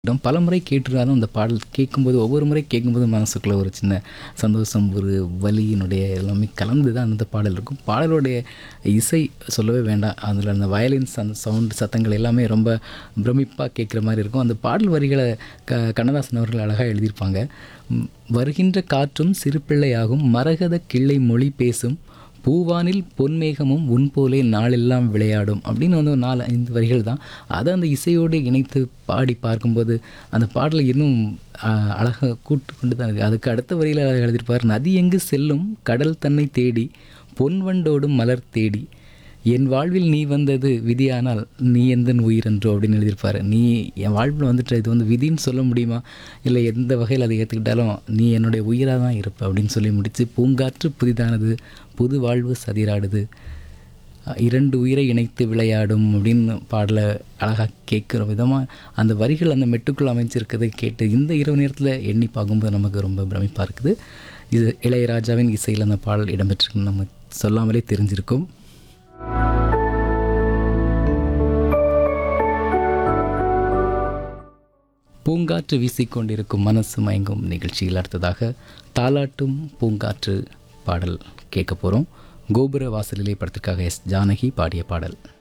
இடம் பல முறை கேட்டிருந்தாலும் அந்த பாடல் கேட்கும்போது ஒவ்வொரு முறை கேட்கும்போது மனசுக்குள்ள ஒரு சின்ன சந்தோஷம் ஒரு வலியினுடைய எல்லாமே கலந்து தான் அந்த பாடல் இருக்கும் பாடலுடைய இசை சொல்லவே வேண்டாம் அதில் அந்த வயலின்ஸ் அந்த சவுண்ட் சத்தங்கள் எல்லாமே ரொம்ப பிரமிப்பாக கேட்குற மாதிரி இருக்கும் அந்த பாடல் வரிகளை க கண்ணதாசன் அவர்கள் அழகாக எழுதியிருப்பாங்க ம், வருகின்ற காற்றும் சிறுபிள்ளையாகும் மரகத கிள்ளை மொழி பேசும் பூவானில் பொன்மேகமும் உன் போலே நாளெல்லாம் விளையாடும் அப்படின்னு வந்து ஒரு நாலு ஐந்து வரிகள் தான் அதை அந்த இசையோடு இணைத்து பாடி பார்க்கும்போது அந்த பாடலை இன்னும் ஆஹ், அழகாக கூட்டு கொண்டு தான் இருக்குது அதுக்கு அடுத்த வரியில் எழுதியிருப்பார் நதி எங்கு செல்லும் கடல் தன்னை தேடி பொன்வண்டோடும் மலர் தேடி என் வாழ்வில் நீ வந்தது விதியானால் நீ எந்தன் உயிரென்றோ அப்படின்னு எழுதியிருப்பாரு நீ என் வாழ்வில் வந்துட்டு இது வந்து விதின்னு சொல்ல முடியுமா இல்லை எந்த வகையில் அதை ஏற்றுக்கிட்டாலும் நீ என்னுடைய உயிராக தான் இருப்ப அப்படின்னு சொல்லி முடித்து பூங்காற்று புதிதானது புது வாழ்வு சதிராடுது அஹ் இரண்டு உயிரை இணைத்து விளையாடும் அப்படின்னு பாடலை அழகாக கேட்குற விதமாக அந்த வரிகள் அந்த மெட்டுக்குள் அமைஞ்சிருக்கிறதை கேட்டு இந்த இரவு நேரத்தில் எண்ணி பார்க்கும்போது நமக்கு ரொம்ப பிரமிப்பாக இருக்குது இது இளையராஜாவின் இசையில் அந்த பாடல் இடம்பெற்றிருக்குன்னு நம்ம சொல்லாமலே தெரிஞ்சிருக்கும் பூங்காற்று வீசிக்கொண்டிருக்கும் மனசு மயங்கும் நிகழ்ச்சியில் அடுத்ததாக தாலாட்டும் பூங்காற்று பாடல் கேட்க போகிறோம் கோபுர வாசலிலே படத்திற்காக எஸ் ஜானகி பாடிய பாடல்